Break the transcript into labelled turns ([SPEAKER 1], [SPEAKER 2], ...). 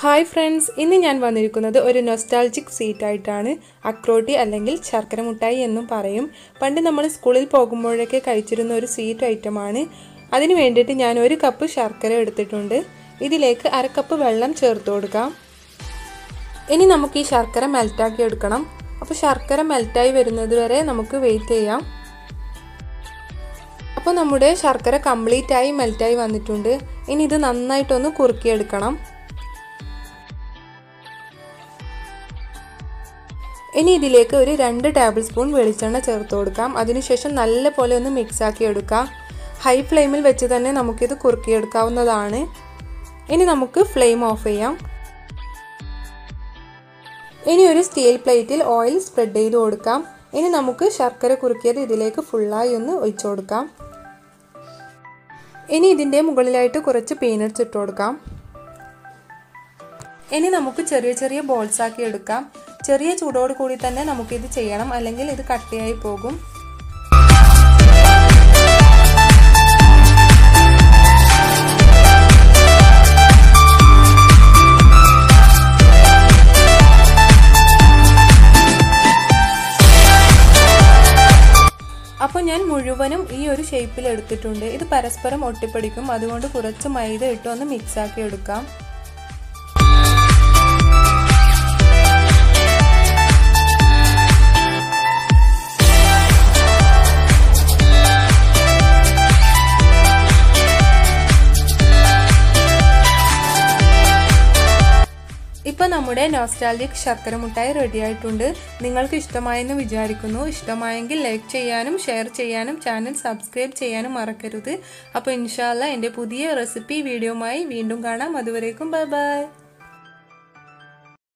[SPEAKER 1] hi friends ഇന്ന് ഞാൻ വന്നിരിക്കുന്നത് ഒരു നൊസ്റ്റാൾജിക് സീറ്റ് ആയിട്ടാണ് അക്രോട്ടി അല്ലെങ്കിൽ ശർക്കര മുട്ടായി എന്നും പറയും പണ്ട് നമ്മൾ സ്കൂളിൽ പോകുമ്പോഴൊക്കെ കഴിച്ചിരുന്ന ഒരു സ്വീറ്റ് ഐറ്റമാണ് അതിന് വേണ്ടിയിട്ട് ഞാൻ ഒരു കപ്പ് ശർക്കര എടുത്തിട്ടുണ്ട് ഇതിലേക്ക് അര കപ്പ് വെള്ളം ചേർത്ത് കൊടുക്കാം ഇനി നമുക്ക് ഈ ശർക്കര മെൽറ്റാക്കി എടുക്കണം അപ്പോൾ ശർക്കര മെൽറ്റായി വരുന്നത് വരെ നമുക്ക് വെയിറ്റ് ചെയ്യാം അപ്പോൾ നമ്മുടെ ശർക്കര കംപ്ലീറ്റ് ആയി മെൽറ്റായി വന്നിട്ടുണ്ട് ഇനി ഇത് നന്നായിട്ടൊന്ന് കുറുക്കിയെടുക്കണം ഇനി ഇതിലേക്ക് ഒരു രണ്ട് ടേബിൾ സ്പൂൺ വെളിച്ചെണ്ണ ചേർത്ത് കൊടുക്കാം അതിനുശേഷം നല്ല പോലെ ഒന്ന് മിക്സ് ആക്കി എടുക്കാം ഹൈ ഫ്ലെയിമിൽ വെച്ച് തന്നെ നമുക്കിത് കുറുക്കിയെടുക്കാവുന്നതാണ് ഇനി നമുക്ക് ഫ്ലെയിം ഓഫ് ചെയ്യാം ഇനി ഒരു സ്റ്റീൽ പ്ലേറ്റിൽ ഓയിൽ സ്പ്രെഡ് ചെയ്ത് കൊടുക്കാം ഇനി നമുക്ക് ശർക്കര കുറുക്കിയത് ഇതിലേക്ക് ഫുള്ളായി ഒന്ന് ഒഴിച്ചു കൊടുക്കാം ഇനി ഇതിൻ്റെ മുകളിലായിട്ട് കുറച്ച് പീനട്സ് ഇട്ട് കൊടുക്കാം ഇനി നമുക്ക് ചെറിയ ചെറിയ ബോൾസ് ആക്കി എടുക്കാം ചെറിയ ചൂടോട് കൂടി തന്നെ നമുക്കിത് ചെയ്യണം അല്ലെങ്കിൽ ഇത് കട്ടിയായി പോകും അപ്പോൾ ഞാൻ മുഴുവനും ഈ ഒരു ഷേപ്പിൽ എടുത്തിട്ടുണ്ട് ഇത് പരസ്പരം ഒട്ടിപ്പിടിക്കും അതുകൊണ്ട് കുറച്ച് മൈദ ഇട്ട് ഒന്ന് മിക്സ് ആക്കി എടുക്കാം ഇപ്പം നമ്മുടെ നോസ്റ്റാലിക് ശർക്കര മുട്ടായി റെഡി ആയിട്ടുണ്ട് നിങ്ങൾക്ക് ഇഷ്ടമായെന്ന് വിചാരിക്കുന്നു ഇഷ്ടമായെങ്കിൽ ലൈക്ക് ചെയ്യാനും ഷെയർ ചെയ്യാനും ചാനൽ സബ്സ്ക്രൈബ് ചെയ്യാനും മറക്കരുത് അപ്പോൾ ഇൻഷാല്ല എൻ്റെ പുതിയ റെസിപ്പി വീഡിയോയുമായി വീണ്ടും കാണാം അതുവരേക്കും ബൈ ബൈ